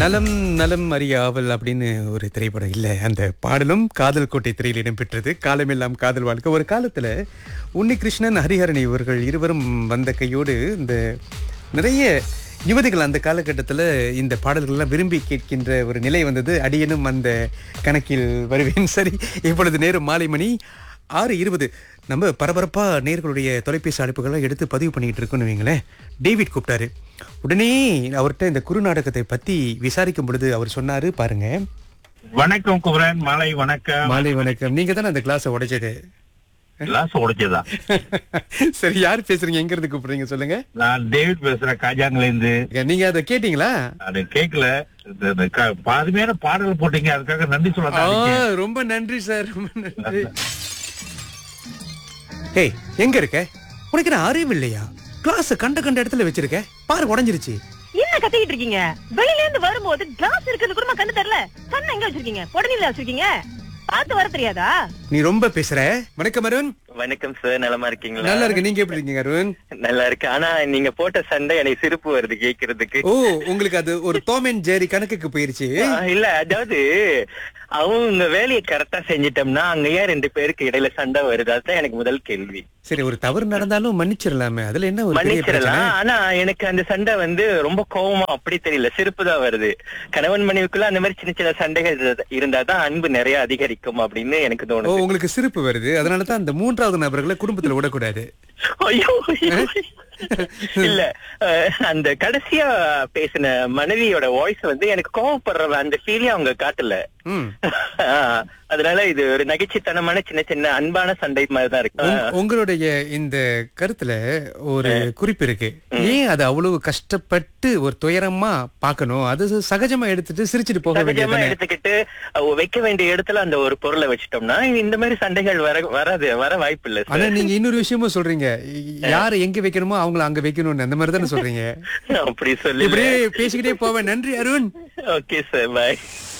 நலம் நலம் அறிய ஆவல் அப்படின்னு ஒரு திரைப்படம் இல்லை அந்த பாடலும் காதல் கோட்டை திரையில் இடம்பெற்றது காலமெல்லாம் காதல் வாழ்க்கை ஒரு காலத்துல உன்னிகிருஷ்ணன் ஹரிஹரன் இவர்கள் இருவரும் வந்த கையோடு இந்த நிறைய யுவதிகள் அந்த காலகட்டத்தில் இந்த பாடல்கள்லாம் விரும்பி கேட்கின்ற ஒரு நிலை வந்தது அடியனும் அந்த கணக்கில் வருவேன் சரி இப்பொழுது நேரம் மாலை மணி ஆறு இருபது நம்ம பரபரப்பா நேர்களுடைய தொலைபேசி அழைப்புகளை எடுத்து பதிவு பண்ணிட்டு இருக்கோம்னு வைங்களேன் டேவிட் கூப்பிட்டாரு உடனே அவர்கிட்ட இந்த குறுநாடகத்தை பத்தி விசாரிக்கும் பொழுது அவர் சொன்னாரு பாருங்க வணக்கம் குமரன் மாலை வணக்கம் மாலை வணக்கம் நீங்க தானே அந்த கிளாஸை உடைச்சது கிளாஸ் உடைச்சதா சரி யார் பேசுறீங்க எங்க இருந்து கூப்பிடுறீங்க சொல்லுங்க நான் டேவிட் பேசுறேன் காஜாங்கல இருந்து நீங்க அதை கேட்டீங்களா அது கேக்கல இந்த- இந்த க- பாதுமையான பாடல் போட்டீங்க அதுக்காக நன்றி சொல்ல ஆ, தான் இருக்கேன். ரொம்ப நன்றி சார் ரொம்ப நன்றி ஏய் எங்க இருக்க உனக்கு நான் அறிவு இல்லையா கிளாஸ் கண்ட கண்ட இடத்துல வச்சிருக்க பாரு உடைஞ்சிருச்சு என்ன கத்திக்கிட்டு இருக்கீங்க வெளியில இருந்து வரும்போது கிளாஸ் இருக்கிறது கூட கண்ணு தெரியல கண்ணு எங்க வச்சிருக்கீங்க உடனே வச்சிருக்கீங்க பார்த்து வர தெரியாதா நீ ரொம்ப பேசுற வணக்கம் அருண் வணக்கம் சார் நலமா இருக்கீங்களா நல்லா இருக்கு நீங்க எப்படி இருக்கீங்க அருண் நல்லா இருக்கு ஆனா நீங்க போட்ட சண்டை எனக்கு சிரிப்பு வருது கேக்குறதுக்கு ஓ உங்களுக்கு அது ஒரு டாம் அண்ட் ஜெரி கணக்குக்கு போயிருச்சு ஆ, இல்ல அதாவது அவங்க வேலையை கரெக்டா செஞ்சிட்டோம்னா அங்க ஏன் ரெண்டு பேருக்கு இடையில சண்டை வருது அதுதான் எனக்கு முதல் கேள்வி சரி ஒரு தவறு நடந்தாலும் மன்னிச்சிடலாமே அதுல என்ன ஒரு பெரிய பிரச்சனை மன்னிச்சிடலாம் ஆனா எனக்கு அந்த சண்டை வந்து ரொம்ப கோவமா அப்படி தெரியல சிரிப்பு தான் வருது கணவன் மனைவிக்குள்ள அந்த மாதிரி சின்ன சின்ன சண்டைகள் இருந்தா- இருந்தாதான் அன்பு நிறைய அதிகரிக்கும் அப்படின்னு எனக்கு ஓ தோணுது உங்களுக்கு சிரிப்பு வருது அதனால தான் அந்த மூன்றாவது நபர்களை குடும்பத்துல விடக்கூடாது ஐயோ ஐயோ. இல்ல அஹ், அந்த கடைசியா பேசின மனைவியோட வாய்ஸ் வந்து எனக்கு கோவப்படுற அந்த ஃபீலே அவங்க காட்டல ம் ஆஹ், அதனால இது ஒரு நகைச்சுத்தனமான சின்ன சின்ன அன்பான சண்டை மாதிரிதான் இருக்கு உங்- உங்களுடைய இந்த கருத்துல ஒரு குறிப்பு இருக்கு ஏன் அது அவ்வளவு கஷ்டப்பட்டு ஒரு துயரமா பார்க்கணும் அது சகஜமா எடுத்துட்டு சிரிச்சிட்டு போக சகஜமா வேண்டியது எடுத்துக்கிட்டு அஹ், வைக்க வேண்டிய இடத்துல அந்த ஒரு பொருளை வச்சிட்டோம்னா இந்த மாதிரி சண்டைகள் வர வராது வர வாய்ப்பு இல்ல ஆனா சார் நீங்க இன்னொரு விஷயமும் சொல்றீங்க யாரை எங்க வைக்கணுமோ அவங்கள அங்க வைக்கணும்னு அந்த மாதிரி தானே சொல்றீங்க அப்படி சொல்லி இப்படியே பேசிக்கிட்டே போவேன் நன்றி அருண் ஓகே சார் பாய்